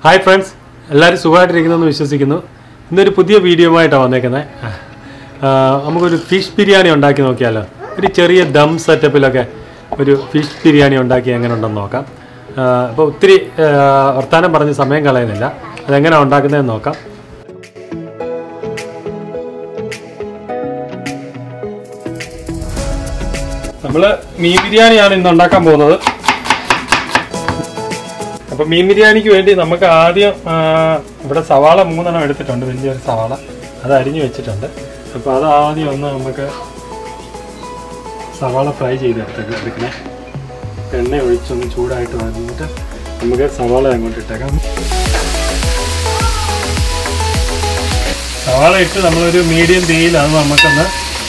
Hi friends എല്ലാവരും സുഖമായിട്ടിരിക്കുന്നെന്ന് വിശ്വസിക്കുന്നു ഇന്നൊരു പുതിയ വീഡിയോയുമായിട്ടാണ് വന്നേക്കുന്നത് നമുക്കൊരു ഫിഷ് ബിരിയാണി ഉണ്ടാക്കി നോക്കിയാലോ ഒരു ചെറിയ ദം സെറ്റപ്പിലൊക്കെ ഒരു ഫിഷ് ബിരിയാണി ഉണ്ടാക്കി എങ്ങനെ ഉണ്ടെന്ന് നോക്കാം അപ്പോൾ ഒത്തിരി ആ, വർത്താനം പറഞ്ഞ് സമയം കളയുന്നില്ല അതെങ്ങനെയാണ് ഉണ്ടാക്കുന്നതെന്ന് നോക്കാം നമ്മൾ മീൻ ബിരിയാണിയാണ് ഇന്ന് ഉണ്ടാക്കാൻ പോകുന്നത് അപ്പൊ മീൻ ബിരിയാണിക്ക് വേണ്ടി നമുക്ക് ആദ്യം ആ, ഇവിടെ സവാള മൂന്നെണ്ണം എടുത്തിട്ടുണ്ട് വലിയൊരു സവാള അത് അരിഞ്ഞു വെച്ചിട്ടുണ്ട് അപ്പൊ അത് ആദ്യം ഒന്ന് നമുക്ക് സവാള ഫ്രൈ ചെയ്തെടുത്തേക്ക് എടുക്കണേ എണ്ണ ഒഴിച്ചൊന്ന് ചൂടായിട്ട് വന്നിട്ട് നമുക്ക് സവാള അങ്ങോട്ട് ഇട്ടേക്കാം സവാള ഇട്ട് നമ്മളൊരു മീഡിയം തീയിൽ അത് നമുക്കൊന്ന്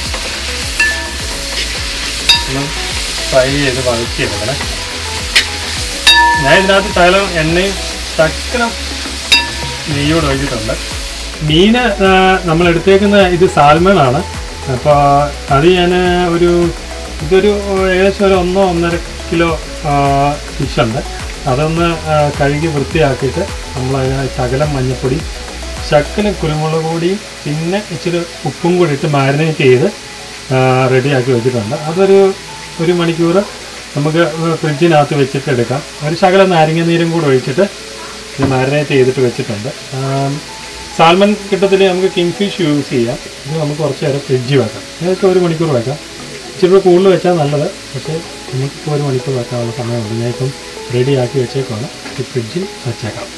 ഒന്ന് ഫ്രൈ ചെയ്ത് വഴറ്റിയെടുക്കണേ ഞാൻ ഇതിനകത്ത് ശകലം എണ്ണയും ശക്കലം നെയ്യോട് ഒഴിച്ചിട്ടുണ്ട് മീന് ആ, നമ്മൾ എടുത്തേക്കുന്ന ഇത് സാൽമൺ അപ്പോൾ അത് ഞാൻ ഒരു ഇതൊരു ഏകദേശം ഒരു ഒന്നോ ഒന്നര കിലോ ഫിഷുണ്ട് അതൊന്ന് ആ, കഴുകി വൃത്തിയാക്കിയിട്ട് നമ്മൾ അതിന് ശകലം മഞ്ഞൾപ്പൊടി ശക്കലം കുരുമുളക് പൊടിയും പിന്നെ ഇച്ചിരി ഉപ്പും കൂടി ഇട്ട് മാരിനേറ്റ് ചെയ്ത് റെഡിയാക്കി വെച്ചിട്ടുണ്ട് അതൊരു ഒരു മണിക്കൂർ നമുക്ക് ഫ്രിഡ്ജിനകത്ത് വെച്ചിട്ട് എടുക്കാം ഒരു ശകലം നാരങ്ങ നീരും കൂടെ ഒഴിച്ചിട്ട് ഇത് മാരിനേറ്റ് ചെയ്തിട്ട് വെച്ചിട്ടുണ്ട് ആം, സാൽമൺ കിട്ടത്തിൽ നമുക്ക് കിങ് ഫിഷ് യൂസ് ചെയ്യാം ഇത് നമുക്ക് കുറച്ച് നേരം ഫ്രിഡ്ജിൽ വെക്കാം ഇതൊക്കെ ഒരു മണിക്കൂർ വെക്കാം ഇച്ചിരി കൂടെ കൂടുതൽ വെച്ചാൽ നല്ലത് പക്ഷേ നമുക്കിപ്പോൾ ഒരു മണിക്കൂർ വെക്കാനുള്ള സമയമുണ്ട് ഞാൻ ഇപ്പം റെഡിയാക്കി വെച്ചേക്കാണ് ഇത് ഫ്രിഡ്ജിൽ വെച്ചേക്കാം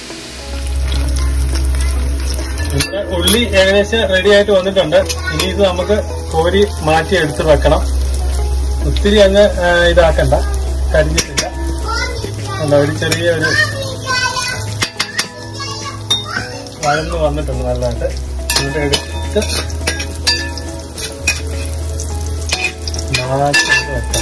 പിന്നെ ഉള്ളി ഏകദേശം റെഡി ആയിട്ട് വന്നിട്ടുണ്ട് ഇനി ഇത് നമുക്ക് കോരി മാറ്റി എടുത്ത് വെക്കണം ഒത്തിരി അങ്ങ് ആ, ഇതാക്കണ്ട കരിഞ്ഞിട്ടില്ല എന്താ ഒരു ചെറിയ ഒരു വഴന്ന് വന്നിട്ടുണ്ട് നല്ലതായിട്ട് എന്നിട്ട് എടുത്ത് മാറ്റി എടുത്ത് വെക്കണം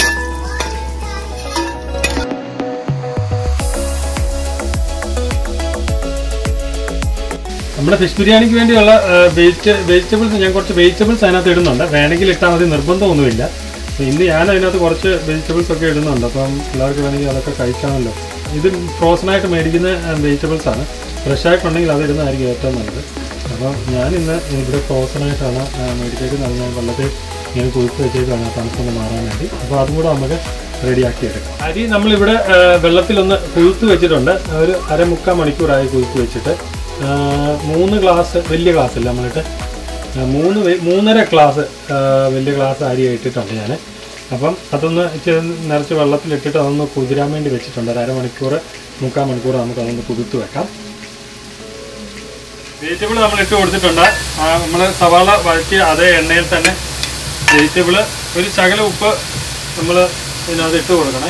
നമ്മുടെ ഫിഷ് ബിരിയാണിക്ക് വേണ്ടിയുള്ള വെജിറ്റബിൾസ് ഞാൻ കുറച്ച് വെജിറ്റബിൾസ് അതിനകത്ത് ഇടുന്നുണ്ട് വേണമെങ്കിൽ ഇട്ടാൽ മതി നിർബന്ധമൊന്നുമില്ല ഇന്ന് ഞാൻ അതിനകത്ത് കുറച്ച് വെജിറ്റബിൾസ് ഒക്കെ ഇടുന്നുണ്ട് അപ്പം എല്ലാവർക്കും വേണമെങ്കിൽ അതൊക്കെ കഴിക്കാമല്ലോ ഇത് ഫ്രോസൺ ആയിട്ട് മേടിക്കുന്ന വെജിറ്റബിൾസ് ആണ് ഫ്രഷ് ആയിട്ടുണ്ടെങ്കിൽ അത് ഇടുന്നതായിരിക്കും ഏറ്റവും നല്ലത് അപ്പോൾ ഞാൻ ഇന്ന് ഇവിടെ ഫ്രോസൺ ആയിട്ടാണ് ആ, മേടിച്ചേക്കുന്നത് അത് ഞാൻ വെള്ളത്തിൽ ഇങ്ങനെ കുതിർത്ത് വെച്ചേക്കാണ് തണുപ്പൊന്ന് മാറാൻ വേണ്ടി അപ്പോൾ അതും കൂടെ നമുക്ക് റെഡിയാക്കി എടുക്കാം അരി നമ്മളിവിടെ ആ, വെള്ളത്തിലൊന്ന് കുതിർത്ത് വെച്ചിട്ടുണ്ട് ഒരു അരമുക്കാൽ മണിക്കൂറായി കുതിർത്ത് വെച്ചിട്ട് ആ, മൂന്ന് ഗ്ലാസ് വലിയ ഗ്ലാസ് അല്ല നമ്മളിട്ട് ആ, മൂന്ന് വെ- മൂന്നര ഗ്ലാസ് ആ, വലിയ ഗ്ലാസ് അരി ഇട്ടിട്ടുണ്ട് ഞാൻ അപ്പം അതൊന്ന് ഇച്ചിരി നിറച്ച് വെള്ളത്തിലിട്ടിട്ട് അതൊന്ന് കുതിരാൻ വേണ്ടി വെച്ചിട്ടുണ്ട് ഒരു അരമണിക്കൂർ മുക്കാൽ മണിക്കൂർ നമുക്ക് അതൊന്ന് കുതിർത്ത് വെക്കാം വെജിറ്റബിൾ നമ്മൾ ഇട്ട് കൊടുത്തിട്ടുണ്ട് നമ്മൾ സവാള വഴറ്റിയ അതേ എണ്ണയിൽ തന്നെ വെജിറ്റബിൾ ഒരു ശകല ഉപ്പ് നമ്മൾ ഇതിനകത്ത് ഇട്ട് കൊടുക്കണേ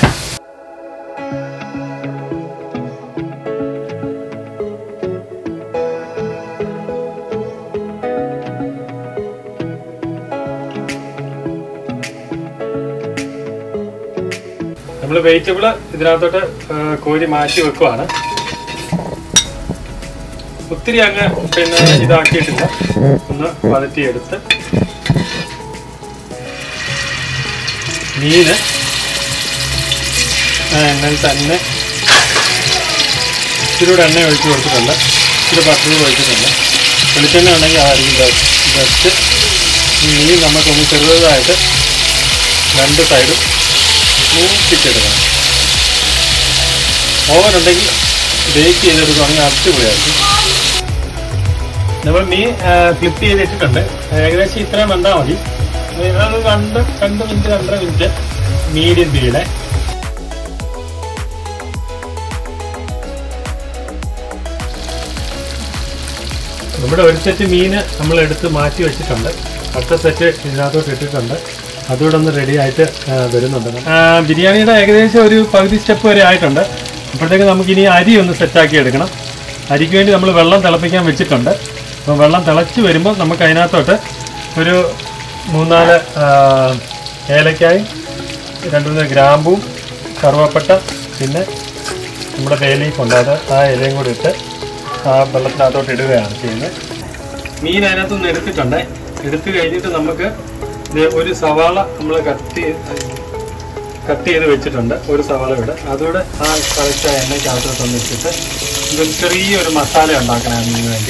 നമ്മൾ വെജിറ്റബിൾ ഇതിനകത്തോട്ട് ആ, കോരി മാറ്റി വെക്കുവാണ് ഒത്തിരി അങ്ങ് പിന്നെ ഇതാക്കിയിട്ടില്ല ഒന്ന് വഴറ്റിയെടുത്ത് മീന് ആ എണ്ണയിൽ തന്നെ ഇച്ചിരി കൂടെ എണ്ണ ഒഴിച്ച് കൊടുത്തിട്ടുണ്ട് ഇച്ചിരി ബട്ടർ ഒഴിച്ചിട്ടുണ്ട് വെളിച്ചെണ്ണ ഉണ്ടെങ്കിൽ ആയിരിക്കും ജസ്റ്റ് ഈ മീൻ നമുക്കൊന്ന് ചെറുതായിട്ട് രണ്ട് സൈഡും മൂപ്പിച്ചെടുക്കണം ഓവൻ ഉണ്ടെങ്കിൽ ബേക്ക് ചെയ്തെടുക്കുകയാണെങ്കിൽ അടിപൊളിയായിരിക്കും നമ്മൾ മീൻ ഫ്ലിപ്പ് ചെയ്ത് ഇട്ടിട്ടുണ്ട് ഏകദേശം ഇത്രയും വെന്താൽ മതി അത് രണ്ട് രണ്ട് മിനിറ്റ് രണ്ടര മിനിറ്റ് മീഡിയം തീയിലെ നമ്മുടെ ഒരു സെറ്റ് മീന് നമ്മൾ എടുത്ത് മാറ്റി വെച്ചിട്ടുണ്ട് അടുത്ത സെറ്റ് ഇതിനകത്തോട്ട് ഇട്ടിട്ടുണ്ട് അതുകൂടെ ഒന്ന് റെഡി ആയിട്ട് ആ, വരുന്നുണ്ട് ആ, ബിരിയാണിയുടെ ഏകദേശം ഒരു പകുതി സ്റ്റെപ്പ് വരെ ആയിട്ടുണ്ട് അപ്പോഴത്തേക്ക് നമുക്ക് ഇനി അരി ഒന്ന് സെറ്റാക്കി എടുക്കണം അരിക്ക് വേണ്ടി നമ്മൾ വെള്ളം തിളപ്പിക്കാൻ വെച്ചിട്ടുണ്ട് അപ്പോൾ വെള്ളം തിളച്ച് വരുമ്പോൾ നമുക്ക് അതിനകത്തോട്ട് ഒരു മൂന്നാല് ആ, ഏലക്കായും രണ്ട് മൂന്ന് ഗ്രാമ്പും കറുവപ്പട്ട പിന്നെ നമ്മുടെ വേലയും കൊണ്ട് അത് ആ ഇലയും കൂടി ഇട്ട് ആ വെള്ളത്തിനകത്തോട്ട് ഇടുകയാണ് ചെയ്യുന്നത് മീൻ അതിനകത്തുനിന്ന് എടുത്തിട്ടുണ്ട് എടുത്തു കഴിഞ്ഞിട്ട് നമുക്ക് ഇത് ഒരു സവാള നമ്മൾ കട്ട് കട്ട് ചെയ്ത് വെച്ചിട്ടുണ്ട് ഒരു സവാള ഇവിടെ അതുകൂടെ ആ കറക്റ്റ് എണ്ണയ്ക്കകത്തോട്ട് ഒന്ന് ഇട്ടിട്ട് ഇതൊരു ചെറിയൊരു മസാല ഉണ്ടാക്കണം ഇതിന് വേണ്ടി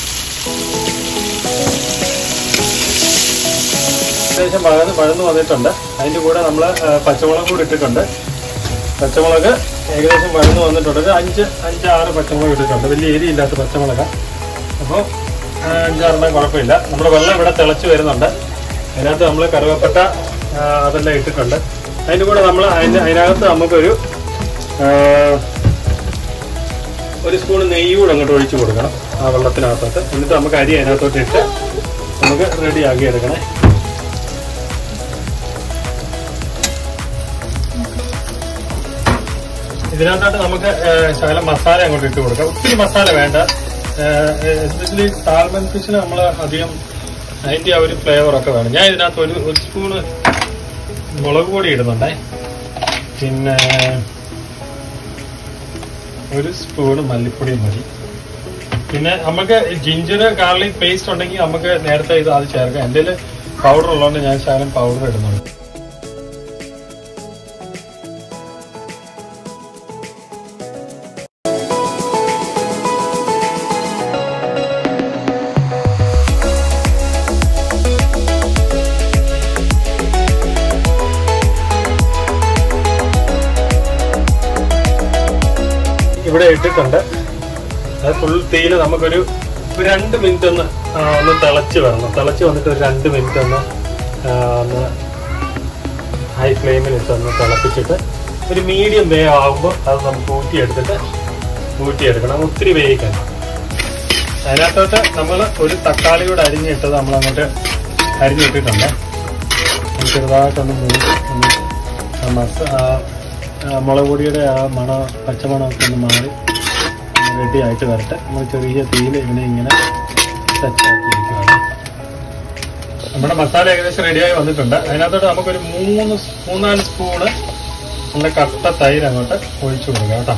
ഏകദേശം വഴന്ന് വഴന്ന് വന്നിട്ടുണ്ട് അതിൻ്റെ കൂടെ നമ്മൾ പച്ചമുളക് കൂടി ഇട്ടിട്ടുണ്ട് പച്ചമുളക് ഏകദേശം വഴന്ന് വന്നിട്ടുണ്ട് ഒരു അഞ്ച് അഞ്ച് ആറ് പച്ചമുളക് ഇട്ടിട്ടുണ്ട് വലിയ എരിയില്ലാത്ത പച്ചമുളക് അപ്പോൾ അഞ്ചാറെണ്ണം കുഴപ്പമില്ല നമ്മുടെ വെള്ളം ഇവിടെ തിളച്ച് വരുന്നുണ്ട് അതിനകത്ത് നമ്മൾ കറുവപ്പട്ട ആ, അതെല്ലാം ഇട്ടിട്ടുണ്ട് അതിൻ്റെ കൂടെ നമ്മൾ അതിൻ്റെ അതിനകത്ത് നമുക്കൊരു ആ, ഒരു സ്പൂൺ നെയ്യ് കൂടെ അങ്ങോട്ട് ഒഴിച്ചു കൊടുക്കണം ആ വെള്ളത്തിനകത്തോട്ട് എന്നിട്ട് നമുക്ക് അരി അതിനകത്തോട്ട് ഇട്ട് നമുക്ക് റെഡിയാക്കി എടുക്കണേ ഇതിനകത്തോട്ട് നമുക്ക് ഏഹ്, ശകലം മസാല അങ്ങോട്ട് ഇട്ട് കൊടുക്കാം ഒത്തിരി മസാല വേണ്ട എസ്പെഷ്യലി സാൽമൺ ഫിഷിന് നമ്മൾ അധികം അതിന്റെ ആ ഒരു ഫ്ലേവർ ഒക്കെ വേണം ഞാൻ ഇതിനകത്ത് ഒരു ഒരു സ്പൂണ് മുളക് പൊടി ഇടുന്നുണ്ടേ പിന്നെ ഒരു സ്പൂണ് മല്ലിപ്പൊടിയും മതി പിന്നെ നമുക്ക് ജിഞ്ചർ ഗാർലിക് പേസ്റ്റ് ഉണ്ടെങ്കിൽ നമുക്ക് നേരത്തെ ഇത് അത് ചേർക്കാം എൻ്റെ പൗഡർ ഉള്ളതുകൊണ്ട് ഞാൻ ശകലം പൗഡർ ഇടുന്നുണ്ട് ഇവിടെ ഇട്ടിട്ടുണ്ട് അത് ഫുൾ തീയിൽ നമുക്കൊരു ഒരു രണ്ട് മിനിറ്റ് ഒന്ന് ആ, ഒന്ന് തിളച്ച് വരണം തിളച്ച് വന്നിട്ട് ഒരു രണ്ട് മിനിറ്റ് ഒന്ന് ആ, ഒന്ന് ഹൈ ഫ്ലെയിമിൽ ഇട്ട് ഒന്ന് തിളപ്പിച്ചിട്ട് ഒരു മീഡിയം വേ ആകുമ്പോൾ അത് നമുക്ക് ഊറ്റിയെടുത്തിട്ട് ഊറ്റിയെടുക്കണം ഒത്തിരി വേവിക്കണം അതിനകത്തോട്ട് നമ്മൾ ഒരു തക്കാളി കൂടെ അരിഞ്ഞിട്ടത് നമ്മൾ അങ്ങോട്ട് അരിഞ്ഞിട്ടിട്ടുണ്ട് അത് ചെറുതായിട്ടൊന്ന് മൂടി ഒന്ന് ആ മസ ആ, ആ മുളക് പൊടിയുടെ ആ മണ പച്ചമണമൊക്കെ ഒന്ന് മാറി റെഡി ആയിട്ട് വരട്ടെ നമ്മൾ ചെറിയ തീയിൽ ഇതിനെ ഇങ്ങനെ സെറ്റാക്കി ഇരിക്കുകയാണ് നമ്മുടെ മസാല ഏകദേശം റെഡിയായി വന്നിട്ടുണ്ട് അതിനകത്തോട്ട് നമുക്കൊരു മൂന്ന് സ്- മൂന്നാല് സ്പൂണ് നമ്മുടെ കട്ട തൈര് അങ്ങോട്ട് ഒഴിച്ചു കൊടുക്കാം കേട്ടോ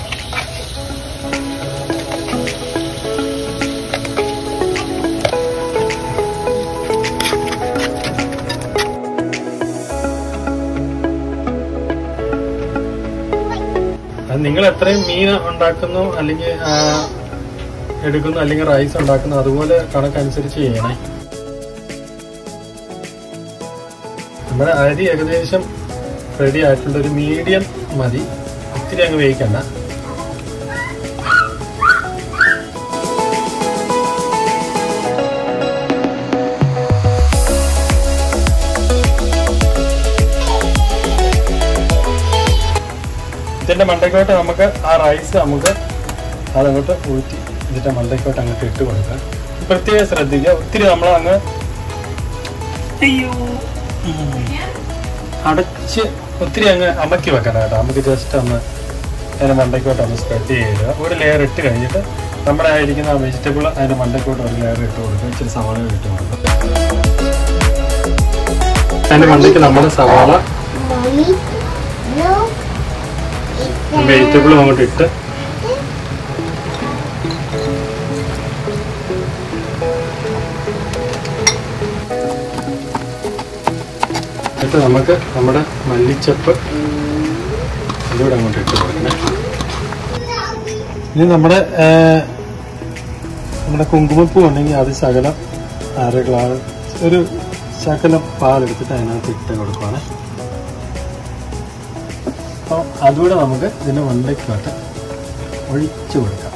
അത് നിങ്ങൾ എത്രയും മീൻ ഉണ്ടാക്കുന്നു അല്ലെങ്കിൽ ആ, എടുക്കുന്നു അല്ലെങ്കിൽ റൈസ് ഉണ്ടാക്കുന്നു അതുപോലെ കണക്കനുസരിച്ച് ചെയ്യണേ നമ്മുടെ അരി ഏകദേശം റെഡി ആയിട്ടുണ്ട് ഒരു മീഡിയം മതി ഒത്തിരി അങ്ങ് വേവിക്കണ്ട ഇതിന്റെ മണ്ടയ്ക്കോട്ട് നമുക്ക് ആ റൈസ് നമുക്ക് അതങ്ങോട്ട് ഊറ്റി ഇതിന്റെ മണ്ടയ്ക്കോട്ട് അങ്ങോട്ട് ഇട്ട് കൊടുക്കാം പ്രത്യേകം ശ്രദ്ധിക്കുക ഒത്തിരി നമ്മൾ അങ്ങ് അയ്യോ ഉം. അടച്ച് ഒത്തിരി അങ്ങ് അമക്കി വെക്കണം കേട്ടോ നമുക്ക് ജസ്റ്റ് ഒന്ന് അതിന്റെ മണ്ടയ്ക്കോട്ട് ഒന്ന് സ്പ്രെഡ് ചെയ്യുക ഒരു ലെയർ ഇട്ട് കഴിഞ്ഞിട്ട് നമ്മുടെ ആ ഇരിക്കുന്ന വെജിറ്റബിൾ അതിന്റെ മണ്ടയ്ക്കോട്ട് ഒരു ലെയർ ഇട്ട് കൊടുക്കുക ഇച്ചിരി സവാള ഇട്ട് കൊടുക്കുക അതിന്റെ മണ്ടയ്ക്ക് നമ്മുടെ സവാള Mommy, look. It's വെജിറ്റബിളും അങ്ങോട്ട് ഇട്ട് എന്നിട്ട് നമുക്ക് നമ്മുടെ മല്ലിച്ചപ്പ് ഇതൂടെ അങ്ങോട്ട് ഇട്ട് കൊടുക്കണേ ഇനി നമ്മുടെ ആ, നമ്മുടെ കുങ്കുമപ്പൂ ഉണ്ടെങ്കിൽ അത് ശകലം അര ഗ്ലാസ് ഒരു ശകലം പാലെടുത്തിട്ട് അതിനകത്ത് ഇട്ട് കൊടുക്കുവാണേ അപ്പോൾ അതുകൂടെ നമുക്ക് ഇതിൻ്റെ മണ്ടയ്ക്കോട്ട് ഒഴിച്ചു കൊടുക്കാം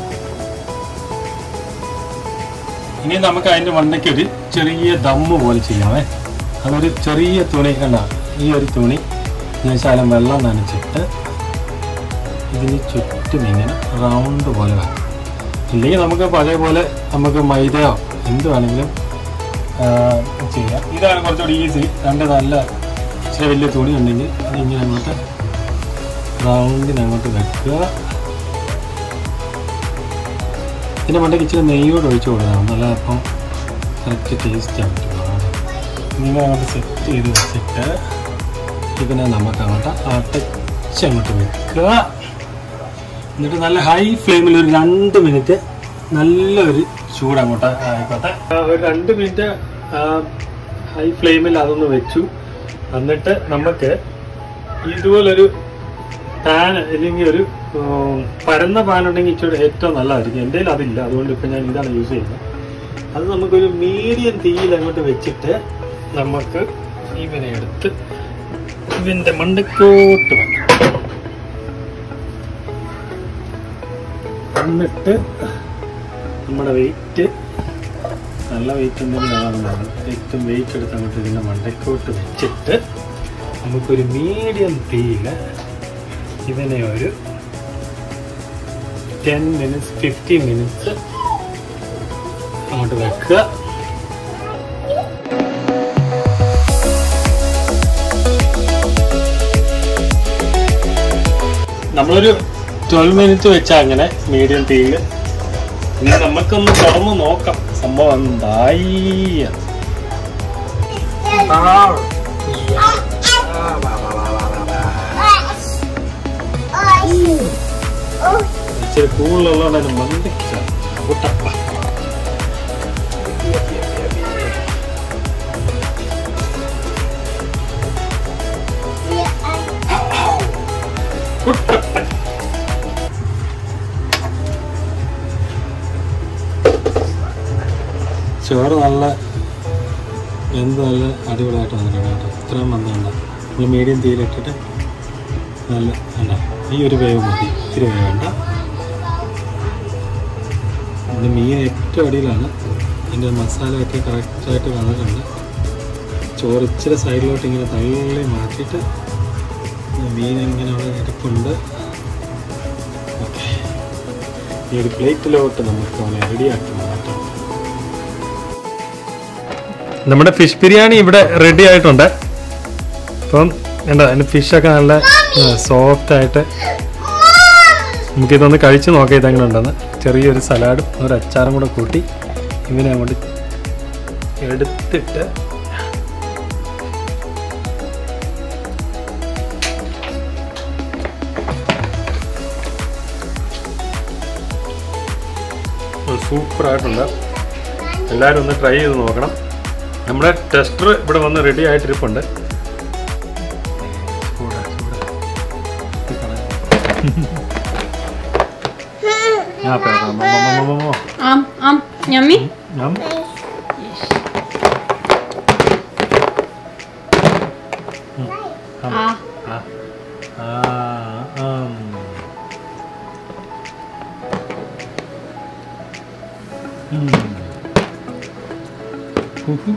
ഇനി നമുക്ക് അതിൻ്റെ മണ്ടയ്ക്ക് ഒരു ചെറിയ ദമ്മ് പോലെ ചെയ്യാമേ അതൊരു ചെറിയ തുണി കണ്ട ഈ ഒരു തുണി ഞാൻ ശാലം വെള്ളം നനച്ചിട്ട് ഇതിന് ചുറ്റും ഇങ്ങനെ റൗണ്ട് പോലെ വെക്കാം ഇല്ലെങ്കിൽ നമുക്ക് പഴയ പോലെ നമുക്ക് മൈദയോ എന്ത് വേണമെങ്കിലും ആ, ചെയ്യാം ഇതാണ് കുറച്ചുകൂടി ഈസി രണ്ട് നല്ല ഇച്ചിരി വലിയ തുണി ഉണ്ടെങ്കിൽ അതിങ്ങനെ അങ്ങോട്ട് റൗണ്ടിന് അങ്ങോട്ട് വെക്കുക ഇതിൻ്റെ മണ്ടയ്ക്ക് ഇച്ചിരി നെയ്യോട് ഒഴിച്ചു കൊടുക്കണം നല്ല അപ്പം കറക്റ്റ് ടേസ്റ്റ് ആണ് ഇങ്ങനെ അങ്ങോട്ട് സെറ്റ് ചെയ്ത് വെച്ചിട്ട് ഇതിനെ നമുക്ക് അങ്ങോട്ട് അടച്ച് അങ്ങോട്ട് വെക്കുക എന്നിട്ട് നല്ല ഹൈ ഫ്ലെയിമിൽ ഒരു രണ്ട് മിനിറ്റ് നല്ലൊരു ചൂട് അങ്ങോട്ട് ആയിക്കോട്ടെ ആ, ഒരു രണ്ട് മിനിറ്റ് ഹൈ ഫ്ലെയിമിൽ അതൊന്ന് വെച്ചു എന്നിട്ട് നമുക്ക് ഇതുപോലൊരു പാൻ അല്ലെങ്കിൽ ഒരു ഉം, പരന്ന പാൻ ഉണ്ടെങ്കിൽ ഇച്ചിരി ഏറ്റവും നല്ലതായിരിക്കും എൻ്റെ കയ്യിൽ അതില്ല അതുകൊണ്ട് ഇപ്പം ഞാൻ ഇതാണ് യൂസ് ചെയ്യുന്നത് അത് നമുക്കൊരു മീഡിയം തീയിൽ അങ്ങോട്ട് വെച്ചിട്ട് നമുക്ക് ഇവനെ എടുത്ത് ഇവന്റെ മണ്ടക്കോട്ട് വെക്കാം എന്നിട്ട് നമ്മുടെ വെയിറ്റ് നല്ല വെയിറ്റ് എന്തെങ്കിലും ആണെന്നാണ് ഏറ്റവും വെയിറ്റ് എടുത്ത് അങ്ങോട്ട് ഇതിൻ്റെ മണ്ടക്കോട്ട് വെച്ചിട്ട് നമുക്കൊരു മീഡിയം തീയിൽ ഇതിനെ ഒരു ടെൻ മിനിറ്റ്സ് ഫിഫ്റ്റീൻ മിനിറ്റ്സ് അങ്ങോട്ട് വെക്കുക നമ്മളൊരു ട്വൽവ് മിനിറ്റ് വെച്ചാ അങ്ങനെ മീഡിയം തീയിൽ ഇനി നമുക്കൊന്ന് തുറന്ന് നോക്കാം സംഭവം എന്തായി എന്ന്. ഇച്ചിരി കൂടുതലുള്ളതുകൊണ്ട് അതിന് മന്ദിച്ച കുട്ടപ്പ കുട്ടപ്പൻ ചോറ് നല്ല എന്ത് നല്ല അടിപൊളിയായിട്ട് വന്നിട്ടുണ്ട് കേട്ടോ ഇത്രയും വന്നുണ്ട നമ്മൾ മീഡിയം തീയിലിട്ടിട്ട് നല്ല വേണ്ട ഈ ഒരു വേവ് മതി ഇത്തിരി വേവ് വേണ്ട ഇത് മീൻ ഏറ്റവും അടിയിലാണ് അതിൻ്റെ മസാലയൊക്കെ കറക്റ്റായിട്ട് വന്നിട്ടുണ്ട് ചോറ് ഇച്ചിരി സൈഡിലോട്ട് ഇങ്ങനെ തള്ളി മാറ്റിയിട്ട് മീൻ ഇങ്ങനെ അവിടെ ഇരിപ്പുണ്ട് ഓക്കെ ഈ ഒരു പ്ലേറ്റിലോട്ട് നമുക്ക് അവനെ റെഡിയാക്കി മാറ്റാം നമ്മുടെ ഫിഷ് ബിരിയാണി ഇവിടെ റെഡി ആയിട്ടുണ്ട് അപ്പം എന്താ അതിൻ്റെ ഫിഷൊക്കെ നല്ല സോഫ്റ്റ് ആയിട്ട് നമുക്കിതൊന്ന് കഴിച്ച് നോക്കാം ഇതെങ്ങനെ ഉണ്ടെന്ന് ചെറിയൊരു സലാഡും ഒരു അച്ചാറും കൂടെ കൂട്ടി ഇങ്ങനെ അങ്ങോട്ട് എടുത്തിട്ട് സൂപ്പറായിട്ടുണ്ട് എല്ലാവരും ഒന്ന് ട്രൈ ചെയ്ത് നോക്കണം നമ്മുടെ ടെസ്റ്റർ ഇവിടെ വന്ന് റെഡി ആയിട്ടിരിപ്പുണ്ട് ചൂടാ, ചൂടാ. ഇത് കളയാം. ആ, പേ, പേ, മോ, മോ, മോ, മോ, മോ. Um, um, yummy? Yum. Ah, Ah. Ah, um. Mm. ഉഹു.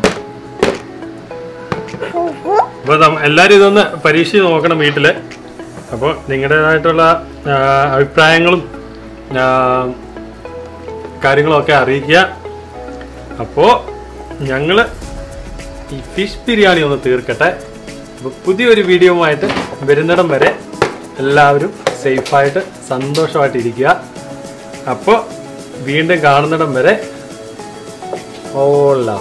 അപ്പോൾ എല്ലാവരും ഇതൊന്ന് പരീക്ഷിച്ച് നോക്കണം വീട്ടിൽ അപ്പോൾ നിങ്ങളുടേതായിട്ടുള്ള ആ, അഭിപ്രായങ്ങളും ആ, കാര്യങ്ങളൊക്കെ അറിയിക്കുക അപ്പോൾ ഞങ്ങൾ ഈ ഫിഷ് ബിരിയാണി ഒന്ന് തീർക്കട്ടെ അപ്പോൾ പുതിയൊരു വീഡിയോവുമായിട്ട് വരുന്നിടം വരെ എല്ലാവരും സേഫായിട്ട് സന്തോഷമായിട്ട് ഇരിക്കുക അപ്പോൾ വീണ്ടും കാണുന്നിടം വരെ ഓൾ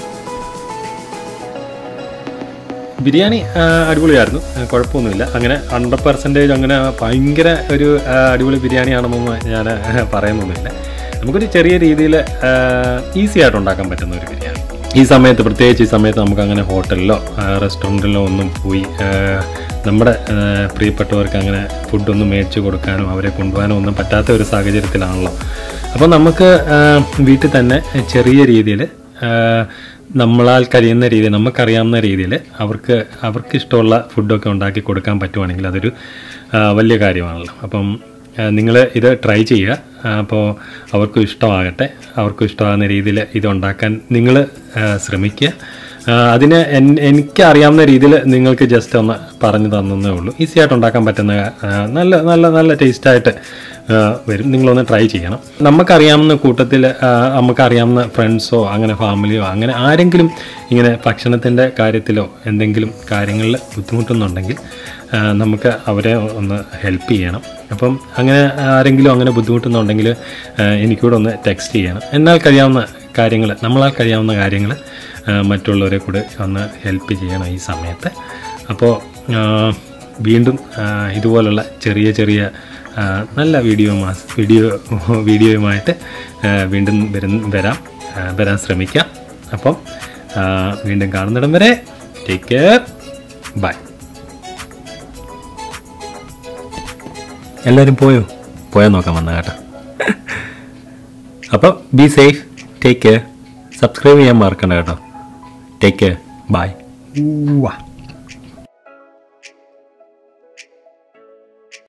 ബിരിയാണി ആ, അടിപൊളിയായിരുന്നു ആ, കുഴപ്പമൊന്നുമില്ല അങ്ങനെ ഹൺഡ്രഡ് പെർസെൻറ്റേജ് അങ്ങനെ ഭയങ്കര ഒരു ആ, അടിപൊളി ബിരിയാണിയാണെന്നൊന്നും ഞാൻ പറയുന്നൊന്നുമില്ല നമുക്കൊരു ചെറിയ രീതിയിൽ ഈസി ആയിട്ട് ഉണ്ടാക്കാൻ പറ്റുന്ന ഒരു ബിരിയാണി ഈ സമയത്ത് പ്രത്യേകിച്ച് ഈ സമയത്ത് നമുക്ക് അങ്ങനെ ഹോട്ടലിലോ റെസ്റ്റോറൻറ്റിലോ ഒന്നും പോയി ആ, നമ്മുടെ ആ, പ്രിയപ്പെട്ടവർക്ക് അങ്ങനെ ഫുഡൊന്നും മേടിച്ച് കൊടുക്കാനോ അവരെ കൊണ്ടുപോകാനോ ഒന്നും പറ്റാത്ത ഒരു സാഹചര്യത്തിലാണല്ലോ അപ്പോൾ നമുക്ക് ആ, വീട്ടിൽ തന്നെ ചെറിയ രീതിയിൽ നമ്മളാൽ കഴിയുന്ന രീതിയിൽ നമുക്കറിയാവുന്ന രീതിയിൽ അവർക്ക് അവർക്ക് ഇഷ്ടമുള്ള ഫുഡൊക്കെ ഉണ്ടാക്കി കൊടുക്കാൻ പറ്റുവാണെങ്കിൽ അതൊരു ആ, വലിയ കാര്യമാണല്ലോ അപ്പം നിങ്ങൾ ഇത് ട്രൈ ചെയ്യുക അപ്പോൾ അവർക്കും ഇഷ്ടമാകട്ടെ അവർക്കും ഇഷ്ടമാകുന്ന രീതിയിൽ ഇത് ഉണ്ടാക്കാൻ നിങ്ങൾ ശ്രമിക്കുക ആ, അതിന് എൻ- എനിക്ക് അറിയാവുന്ന രീതിയിൽ നിങ്ങൾക്ക് ജസ്റ്റ് ഒന്ന് പറഞ്ഞു തന്നേ ഉള്ളൂ ഈസി ആയിട്ട് ഉണ്ടാക്കാൻ പറ്റുന്ന ആ, നല്ല നല്ല നല്ല ടേസ്റ്റായിട്ട് വരും നിങ്ങളൊന്ന് ട്രൈ ചെയ്യണം നമുക്കറിയാവുന്ന കൂട്ടത്തിൽ നമുക്കറിയാവുന്ന ഫ്രണ്ട്സോ അങ്ങനെ ഫാമിലിയോ അങ്ങനെ ആരെങ്കിലും ഇങ്ങനെ ഭക്ഷണത്തിൻ്റെ കാര്യത്തിലോ എന്തെങ്കിലും കാര്യങ്ങളിൽ ബുദ്ധിമുട്ടുന്നുണ്ടെങ്കിൽ ആ, നമുക്ക് അവരെ ഒന്ന് ഹെൽപ്പ് ചെയ്യണം അപ്പം അങ്ങനെ ആരെങ്കിലും അങ്ങനെ ബുദ്ധിമുട്ടുന്നുണ്ടെങ്കിൽ ആ, എനിക്കൂടെ ഒന്ന് ടെക്സ്റ്റ് ചെയ്യണം എന്നാൽ കഴിയാവുന്ന കാര്യങ്ങൾ നമ്മളാൽ കഴിയാവുന്ന കാര്യങ്ങൾ മറ്റുള്ളവരെ കൂടെ ഒന്ന് ഹെൽപ്പ് ചെയ്യണം ഈ സമയത്ത് അപ്പോൾ ആ, വീണ്ടും ആ, ഇതുപോലുള്ള ചെറിയ ചെറിയ ആ, നല്ല വീഡിയോ മാസ് വീഡിയോ വീഡിയോയുമായിട്ട് ആ, വീണ്ടും വരും വരാം ആ, വരാൻ ശ്രമിക്കാം അപ്പം ആ, വീണ്ടും കാണുന്നിടം വരെ ടേക്ക് കെയർ ബൈ എല്ലാവരും പോയോ പോയാൽ നോക്കാൻ വന്ന കേട്ടോ അപ്പോൾ be safe take care subscribe ചെയ്യാൻ മറക്കണ്ട കേട്ടോ ടേക്ക് കെയർ ബൈ